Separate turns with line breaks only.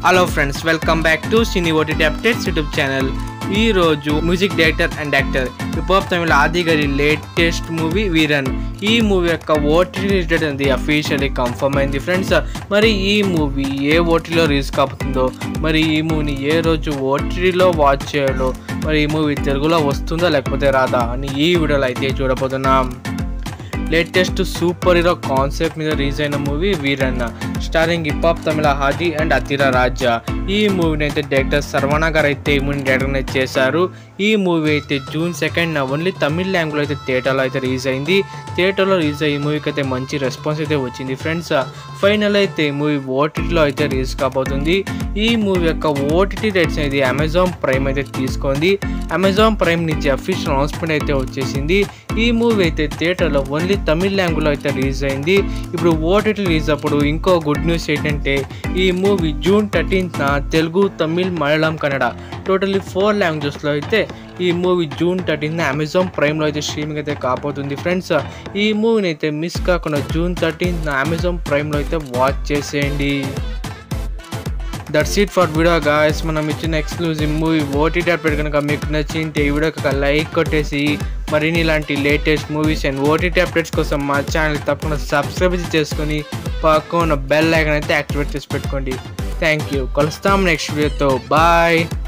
hello friends welcome back to cine OTT updates YouTube channel ఈ రోజు music director and actor hip Tamizha Aadhi గారి latest movie Veeran ఈ movie యొక్క OTT related అనేది officially confirm అయింది friends మరి ఈ మూవీ ఏ ఓటీలో రిలీజ్ కాబోతుందో మరి ఈ మూవీని ఏ రోజు ఓటీటీలో వాచ్ చేయాలో మరి ఈ మూవీ తెలుగులో వస్తుందా లేకపోతే రాదా అని ఈ వీడియోలో అయితే చూడబోతున్నాం లేటెస్ట్ సూపర్ హీరో కాన్సెప్ట్ మీద రిలీజ్ అయిన movie Veeranna starring hip hop Tamizha హాజీ అండ్ అతిరా రాజా ఈ మూవీని అయితే డైరెక్టర్ సర్వణ గారు అయితే ఈ మూవీని డైరెక్ట్ చేశారు ఈ మూవీ అయితే June second only Tamil language అయితే థియేటర్లో అయితే రిలీజ్ అయింది థియేటర్లో రిలీజ్ అయ్యి ఈ మూవీకి అయితే మంచి రెస్పాన్స్ అయితే వచ్చింది ఫ్రెండ్స్ ఫైనల్ అయితే ఈ మూవీ ఓటీటీలో అయితే రిలీజ్ కాబోతుంది ఈ మూవీ యొక్క ఓటీటీ రేట్స్ అనేది అమెజాన్ ప్రైమ్ అయితే తీసుకుంది అమెజాన్ ప్రైమ్ నుంచి అఫీషియల్ అనౌన్స్మెంట్ అయితే వచ్చేసింది ఈ మూవీ అయితే థియేటర్లో ఓన్లీ తమిళ్ లాంగ్వేజ్లో అయితే రిలీజ్ అయింది ఇప్పుడు ఓటీటీ రిలీజ్ అప్పుడు ఇంకో గుడ్ న్యూస్ ఏంటంటే ఈ మూవీ జూన్ థర్టీన్త్న తెలుగు తమిళ్ మలయాళం కన్నడ టోటల్లీ ఫోర్ లాంగ్వేజెస్లో అయితే ఈ మూవీ జూన్ థర్టీన్త్ అమెజాన్ ప్రైమ్లో అయితే స్ట్రీమింగ్ అయితే కాబోతుంది ఫ్రెండ్స్ ఈ మూవీని అయితే మిస్ కాకుండా జూన్ థర్టీన్త్ అమెజాన్ ప్రైమ్లో అయితే వాచ్ చేసేయండి that's it for video guys మనం ఇచ్చిన ఎక్స్క్లూజివ్ మూవీ ఓటీటీ అప్డేట్ కనుక మీకు నచ్చింటే ఈ వీడియోకి ఒక లైక్ కొట్టేసి మరిన్ని ఇలాంటి latest movies and OTT updates కోసం మా ఛానల్ తప్పకుండా సబ్స్క్రైబ్ చేసుకొని పక్కన బెల్ ఐకాన్ అయితే యాక్టివేట్ చేసి పెట్టుకోండి థ్యాంక్ యూ కలుస్తాం నెక్స్ట్ వీడియోతో బాయ్